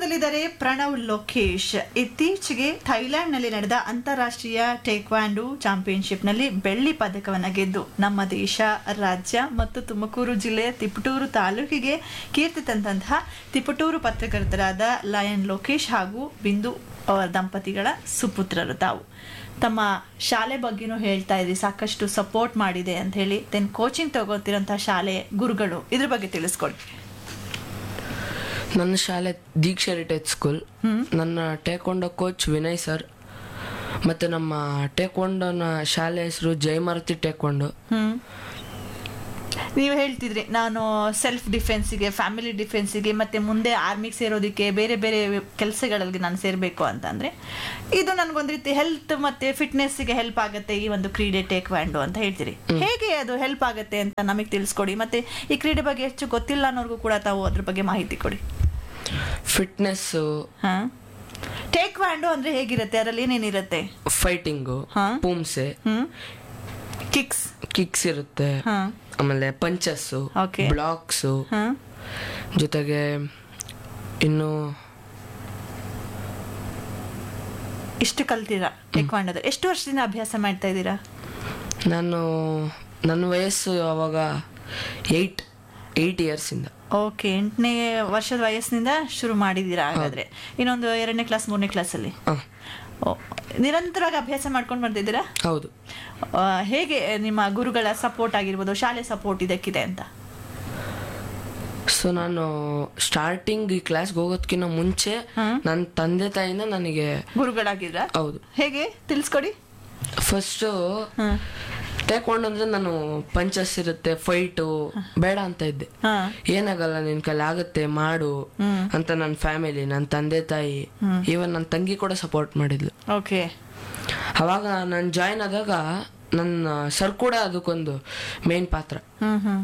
ಕಾರ್ಯಕ್ರಮದಲ್ಲಿದ್ದಾರೆ ಪ್ರಣವ್ ಲೋಕೇಶ್ ಇತ್ತೀಚೆಗೆ ಥೈಲ್ಯಾಂಡ್ನಲ್ಲಿ ನಡೆದ ಅಂತಾರಾಷ್ಟ್ರೀಯ ಟೇಕ್ವಾಂಡು ಚಾಂಪಿಯನ್ಶಿಪ್ನಲ್ಲಿ ಬೆಳ್ಳಿ ಪದಕವನ್ನು ಗೆದ್ದು ನಮ್ಮ ದೇಶ ರಾಜ್ಯ ಮತ್ತು ತುಮಕೂರು ಜಿಲ್ಲೆಯ ತಿಪಟೂರು ತಾಲೂಕಿಗೆ ಕೀರ್ತಿ ತಂದಂತಹ ತಿಪಟೂರು ಪತ್ರಕರ್ತರಾದ ಲಯನ್ ಲೋಕೇಶ್ ಹಾಗೂ ಬಿಂದು ಅವರ ದಂಪತಿಗಳ ಸುಪುತ್ರರು ತಾವು ತಮ್ಮ ಶಾಲೆ ಬಗ್ಗೆನೂ ಹೇಳ್ತಾ ಇದ್ರಿ ಸಾಕಷ್ಟು ಸಪೋರ್ಟ್ ಮಾಡಿದೆ ಅಂತ ಹೇಳಿ ದೆನ್ ಕೋಚಿಂಗ್ ತಗೋತಿರೋಂಥ ಶಾಲೆ ಗುರುಗಳು ಇದ್ರ ಬಗ್ಗೆ ತಿಳಿಸ್ಕೊಡಿ ನನ್ನ ಶಾಲೆ ದೀಕ್ಷಾ ರಿಟೇಜ್ ಸ್ಕೂಲ್ ನನ್ನ ಟೇಕೊಂಡ ಕೋಚ್ ವಿನಯ್ ಸರ್ ಮತ್ತು ನಮ್ಮ ಟೇಕೊಂಡನ ಶಾಲೆ ಹೆಸರು ಜಯಮಾರುತಿ ಟೇಕೊಂಡು ಹ್ಮ್ ನೀವು ಹೇಳ್ತಿದ್ರಿ ನಾನು ಸೆಲ್ಫ್ ಡಿಫೆನ್ಸಿಗೆ ಫ್ಯಾಮಿಲಿ ಡಿಫೆನ್ಸಿಗೆ ಮತ್ತೆ ಮುಂದೆ ಆರ್ಮಿಗೆ ಸೇರೋದಕ್ಕೆ ಬೇರೆ ಬೇರೆ ಕೆಲಸಗಳಲ್ಲಿ ನಾನು ಸೇರಬೇಕು ಅಂತಂದ್ರೆ ಇದು ನನಗೊಂದು ರೀತಿ ಹೆಲ್ತ್ ಮತ್ತೆ ಫಿಟ್ನೆಸ್ಗೆ ಹೆಲ್ಪ್ ಆಗುತ್ತೆ ಈ ಒಂದು ಕ್ರೀಡೆ ಟೇಕ್ ವ್ಯಾಂಡು ಅಂತ ಹೇಳ್ತೀರಿ ಹೇಗೆ ಅದು ಹೆಲ್ಪ್ ಆಗುತ್ತೆ ಅಂತ ನಮಗೆ ತಿಳಿಸ್ಕೊಡಿ ಮತ್ತೆ ಈ ಕ್ರೀಡೆ ಬಗ್ಗೆ ಹೆಚ್ಚು ಗೊತ್ತಿಲ್ಲ ಅನ್ನೋರ್ಗೂ ಕೂಡ ತಾವು ಅದ್ರ ಬಗ್ಗೆ ಮಾಹಿತಿ ಕೊಡಿ ಫಿಟ್ನೆಸ್ಸು ಹಾ ಟೇಕ್ ವ್ಯಾಂಡು ಅಂದ್ರೆ ಹೇಗಿರುತ್ತೆ ಅದರಲ್ಲಿ ಏನೇನಿರುತ್ತೆ ಫೈಟಿಂಗು ಹಾ. ಪೂಮ್ಸೆ ಹ್ಮ್ ಕಿಕ್ಸ್ ಕಿಕ್ಸ್ ಇರುತ್ತೆ ಹಾ ಆಮೇಲೆ ಪಂಚಸ್ಸು Okay. ಬ್ಲಾಕ್ಸು ಹಾ ಜೊತೆಗೆ ಇನ್ನು ಇಷ್ಟು ಕಲ್ತೀರಾ ಟೆಕ್ವಾಂಡೋದು ಎಷ್ಟು ವರ್ಷದಿಂದ ಅಭ್ಯಾಸ ಮಾಡ್ತಾ ಇದ್ದೀರಾ ನಾನು ನನ್ನ ವಯಸ್ಸು ಅವಾಗ ಏಯ್ಟ್ ಏಯ್ಟ್ ಇಯರ್ಸಿಂದ ಓಕೆ ಎಂಟನೇ ವರ್ಷದ ವಯಸ್ಸಿನಿಂದ ಶುರು ಮಾಡಿದ್ದೀರಾ ಹಾಗಾದ್ರೆ ಇನ್ನೊಂದು ಎರಡನೇ ಕ್ಲಾಸ್ ಮೂರನೇ ಕ್ಲಾಸಲ್ಲಿ ಹಾಂ ಓ, ನಿರಂತರವಾಗಿ ಅಭ್ಯಾಸ ಮಾಡ್ಕೊಂಡು ಬರ್ತಿದ್ದೀರಾ ಹೌದು ಆ, ಹೇಗೆ ನಿಮ್ಮ ಗುರುಗಳ ಸಪೋರ್ಟ್ ಆಗಿರ್ಬೋದು ಶಾಲೆ ಸಪೋರ್ಟ್ ಇದಕ್ಕಿದೆ ಅಂತ ಸೊ ನಾನು ಸ್ಟಾರ್ಟಿಂಗ್ ಈ ಕ್ಲಾಸ್ಗೆ ಹೋಗೋದಕ್ಕಿಂತ ಮುಂಚೆ ನನ್ನ ತಂದೆ ತಾಯಿನ ನನಗೆ ಗುರುಗಳಾಗಿದ್ರ ಹೌದು ಹೇಗೆ ತಿಳಿಸ್ಕೊಡಿ ಫಸ್ಟು ಹ್ಮ್ ಟೇಕೊಂಡು ಅಂದ್ರೆ ನಾನು ಪಂಚಸ್ ಇರುತ್ತೆ ಫೈಟು ಬೇಡ ಅಂತ ಇದ್ದೆ ಹಾ ಏನಾಗಲ್ಲ ನಿನ್ ಕೈಲಿ ಆಗುತ್ತೆ ಮಾಡು ಹ್ಮ್. ಅಂತ ನನ್ನ ಫ್ಯಾಮಿಲಿ ನನ್ನ ತಂದೆ ತಾಯಿ ಈವನ್ ನನ್ನ ತಂಗಿ ಕೂಡ ಸಪೋರ್ಟ್ ಮಾಡಿದ್ಲು ಓಕೆ ಅವಾಗ ನಾನು ಜಾಯ್ನ್ ಆದಾಗ ನನ್ನ ಸರ್ ಕೂಡ ಅದಕ್ಕೊಂದು ಮೇನ್ ಪಾತ್ರ ಹ್ಮ್ ಹ್ಮ್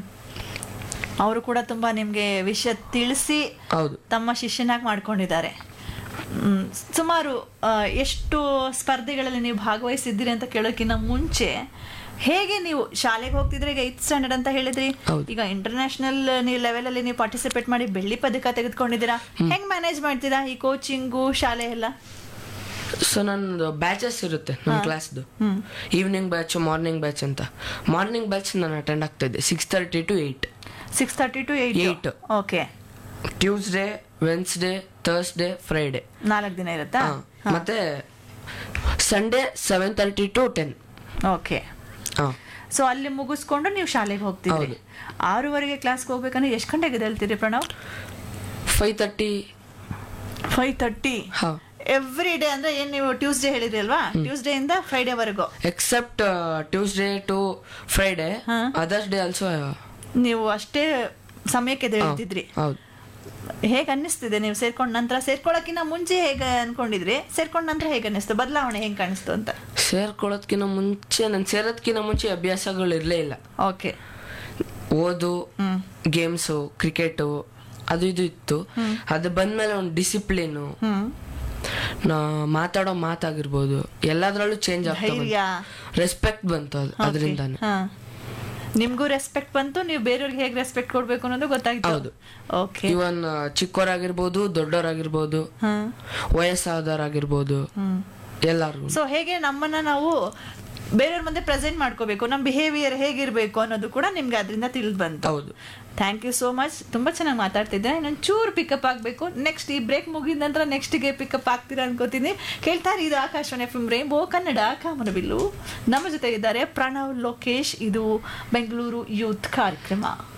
ಅವರು ಕೂಡ ತುಂಬಾ ನಿಮ್ಗೆ ವಿಷಯ ತಿಳಿಸಿ ಹೌದು ತಮ್ಮ ಶಿಷ್ಯನಾಗಿ ಮಾಡ್ಕೊಂಡಿದ್ದಾರೆ ಮ್, ಸುಮಾರು ಆ, ಎಷ್ಟು ಸ್ಪರ್ಧೆಗಳಲ್ಲಿ ನೀವು ಭಾಗವಹಿಸಿದ್ದೀರಿ ಅಂತ ಕೇಳೋಕ್ಕಿಂತ ಮುಂಚೆ ಹೇಗೆ ನೀವು ಶಾಲೆಗೆ ಹೋಗ್ತಿದ್ರೆ ಈಗ ಏತ್ ಸ್ಟ್ಯಾಂಡರ್ಡ್ ಅಂತ ಹೇಳಿದ್ರಿ ಹೌದು. ಈಗ ಇಂಟರ್ನ್ಯಾಷನಲ್ ನೀವು ಲೆವೆಲ್ ಅಲ್ಲಿ ನೀವು ಪಾರ್ಟಿಸಿಪೇಟ್ ಮಾಡಿ ಬೆಳ್ಳಿ ಪದಕ ತೆಗೆದುಕೊಂಡಿದ್ದೀರಾ ಹೆಂಗ್ ಮ್ಯಾನೇಜ್ ಮಾಡ್ತೀರಾ ಈ ಕೋಚಿಂಗು ಶಾಲೆ ಎಲ್ಲ ಸೊ ನಂದು ಬ್ಯಾಚಸ್ ಇರುತ್ತೆ ನನ್ನ ಕ್ಲಾಸ್ದು hmm evening batch morning batch ಅಂತ ಮಾರ್ನಿಂಗ್ ಬ್ಯಾಚ್ ನಾನು ಅಟೆಂಡ್ ಆಗ್ತಾ ಇದ್ದೆ six thirty to eight six thirty to eight Eight. Okay Tuesday Wednesday Thursday Friday ನಾಲ್ಕು ದಿನ ಇರುತ್ತಾ ಮತ್ತೆ Sunday seven thirty to ten okay ಹಾಂ ಸೊ ಅಲ್ಲಿ ಮುಗಿಸ್ಕೊಂಡು ನೀವು ಶಾಲೆಗೆ ಹೋಗ್ತಿದ್ರಿ ಹೌದು. ಆರೂವರೆಗೆ ಕ್ಲಾಸ್ಗೆ ಹೋಗ್ಬೇಕಂದ್ರೆ ಎಷ್ಟು ಗಂಟೆಗೆ ಎದ್ದೇಳ್ತೀರಿ Pranav five thirty five thirty ಹಾಂ ಎವ್ರಿ ಡೇ ಅಂದ್ರೆ ಏನ್ ನೀವು ಟ್ಯೂಸ್ಡೇ ಹೇಳಿದ್ರಿ ಅಲ್ವಾ ಟ್ಯೂಸ್ಡೇ ಇಂದ ಫ್ರೈಡೇ ವರೆಗೂ ಎಕ್ಸೆಪ್ಟ್ ಟ್ಯೂಸ್ಡೇ ಟು ಫ್ರೈಡೇ ಹಾ. ಅದರ್ಸ್ ಡೇ ಆಲ್ಸೋ ನೀವು ಅಷ್ಟೇ ಸಮಯಕ್ಕೆ ಎದ್ದೇಳ್ತಿದ್ರಿ ಹೌದು ಹೇಗೆ ಅನ್ನಿಸ್ತಿದೆ ನೀವು ಸೇರ್ಕೊಂಡ ನಂತರ ಸೇರ್ಕೊಳ್ಳೋಕ್ಕಿಂತ ಮುಂಚೆ ಹೇಗೆ ಅನ್ಕೊಂಡಿದ್ರಿ ಸೇರ್ಕೊಂಡ ನಂತರ ಹೇಗೆ ಅನ್ನಿಸ್ತು ಬದಲಾವಣೆ ಹೆಂಗ್ ಕಾಣಿಸ್ತು ಅಂತ ಸೇರ್ಕೊಳ್ಳೋದ್ಕಿಂತ ಮುಂಚೆ ನಾನು ಸೇರೋದ್ಕಿಂತ ಮುಂಚೆ ಅಭ್ಯಾಸಗಳು ಇರಲೇ ಇಲ್ಲ ಓಕೆ ಓದು ಹ್ಮ್ ಗೇಮ್ಸು ಕ್ರಿಕೆಟು ಅದು ಇದು ಇತ್ತು ಅದು ಬಂದ್ಮೇಲೆ ಒಂದು ಡಿಸಿಪ್ಲಿನು ಹ್ಮ್ ನಾ ಮಾತಾಡೋ ಮಾತಾಗಿರ್ಬೋದು ಎಲ್ಲದ್ರಲ್ಲೂ ಚೇಂಜ್ ಆಗ್ತಾ ಧೈರ್ಯ ರೆಸ್ಪೆಕ್ಟ್ ಬಂತು ಅದು ಅದರಿಂದಾನೆ ಹಾ ನಿಮ್ಗೂ ರೆಸ್ಪೆಕ್ಟ್ ಬಂತು ನೀವು ಬೇರೆಯವ್ರಿಗೆ ಹೇಗೆ ರೆಸ್ಪೆಕ್ಟ್ ಕೊಡ್ಬೇಕು ಅನ್ನೋದು ಗೊತ್ತಾಯ್ತು ಹೌದು. ಓಕೆ ಇವನ್ ಚಿಕ್ಕವರಾಗಿರ್ಬೋದು ದೊಡ್ಡವರಾಗಿರ್ಬೋದು ಹ್ಮ್ ವಯಸ್ಸಾದವರಾಗಿರ್ಬೋದು ಹ್ಮ್ ಎಲ್ಲಾರ್ಗು ಸೊ ಹೇಗೆ ನಮ್ಮನ್ನ ನಾವು ಬೇರೆಯವ್ರ ಮುಂದೆ ಪ್ರೆಸೆಂಟ್ ಮಾಡ್ಕೋಬೇಕು ನಮ್ಮ ಬಿಹೇವಿಯರ್ ಹೇಗಿರ್ಬೇಕು ಅನ್ನೋದು ಕೂಡ ನಿಮ್ಗೆ ಅದರಿಂದ ತಿಳಿದು ಬಂತು ಹೌದು ಥ್ಯಾಂಕ್ ಯು ಸೋ ಮಚ್ ತುಂಬಾ ಚೆನ್ನಾಗಿ ಮಾತಾಡ್ತಿದ್ದೆ ಇನ್ನೊಂದು ಚೂರು ಪಿಕಪ್ ಆಗಬೇಕು ನೆಕ್ಸ್ಟ್ ಈ ಬ್ರೇಕ್ ಮುಗಿದ ನಂತರ ನೆಕ್ಸ್ಟ್ಗೆ ಪಿಕಪ್ ಆಗ್ತೀರಾ ಅನ್ಕೋತೀನಿ ಕೇಳ್ತಾ ಇರಿ ಇದು Akashvani F M rainbow Kannada ಕಾಮನಬಿಲ್ಲು ನಮ್ಮ ಜೊತೆ ಇದ್ದಾರೆ ಪ್ರಣವ್ ಲೋಕೇಶ್ ಇದು ಬೆಂಗಳೂರು ಯೂತ್ ಕಾರ್ಯಕ್ರಮ